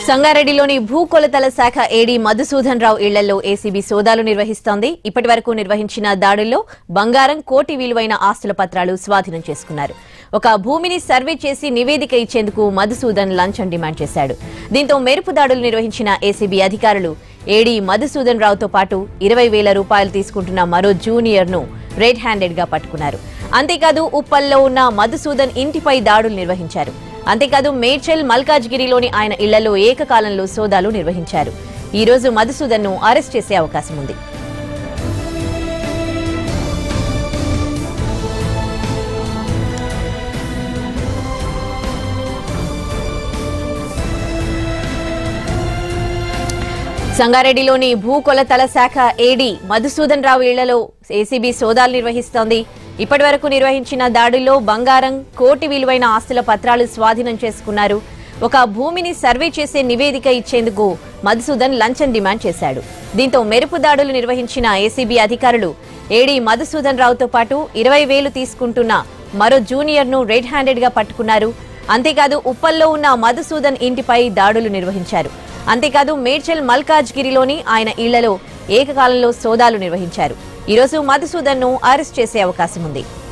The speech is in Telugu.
సంగారెడ్డిలోని భూ కొలతల శాఖ ఏడీ మధుసూదన్ రావు ఇళ్లలో ఏసీబీ సోదాలు నిర్వహిస్తోంది ఇప్పటి వరకు నిర్వహించిన దాడుల్లో బంగారం కోటి విలువైన ఆస్తుల పత్రాలు స్వాధీనం చేసుకున్నారు ఒక భూమిని సర్వే చేసి నివేదిక ఇచ్చేందుకు మధుసూదన్ లంచం డిమాండ్ చేశాడు దీంతో మెరుపు దాడులు నిర్వహించిన ఏసీబీ అధికారులు ఏడీ మధుసూదన్ రావుతో పాటు ఇరవై వేల రూపాయలు తీసుకుంటున్న మరో జూనియర్ ను రెడ్ హ్యాండెడ్ గా పట్టుకున్నారు అంతేకాదు ఉప్పల్లో ఉన్న మధుసూదన్ ఇంటిపై దాడులు నిర్వహించారు అంతేకాదు మేడ్చల్ మల్కాజ్గిరిలోని ఆయన ఇళ్లలో ఏకకాలంలో సోదాలు నిర్వహించారు ఈ రోజు మధుసూదన్ ను అరెస్ట్ చేసే అవకాశం ఉంది సంగారెడ్డిలోని భూ కొలతల శాఖ ఏడీ మధుసూదన్ రావు ఇళ్లలో ఏసీబీ సోదాలు నిర్వహిస్తోంది ఇప్పటి వరకు నిర్వహించిన దాడుల్లో బంగారం కోటి విలువైన ఆస్తుల పత్రాలు స్వాధీనం చేసుకున్నారు ఒక భూమిని సర్వే చేసే నివేదిక ఇచ్చేందుకు మధుసూదన్ లంచం డిమాండ్ చేశాడు దీంతో మెరుపు దాడులు నిర్వహించిన ఏసీబీ అధికారులు ఏడీ మధుసూదన్ రావుతో పాటు ఇరవై వేలు తీసుకుంటున్న మరో జూనియర్ ను రెడ్ హ్యాండెడ్ గా పట్టుకున్నారు అంతేకాదు ఉప్పల్లో ఉన్న మధుసూదన్ ఇంటిపై దాడులు నిర్వహించారు అంతేకాదు మేడ్చల్ మల్కాజ్గిరిలోని ఆయన ఇళ్లలో ఏకకాలంలో సోదాలు నిర్వహించారు ఈ రోజు మధుసూదన్ ను అరెస్ట్ చేసే అవకాశం ఉంది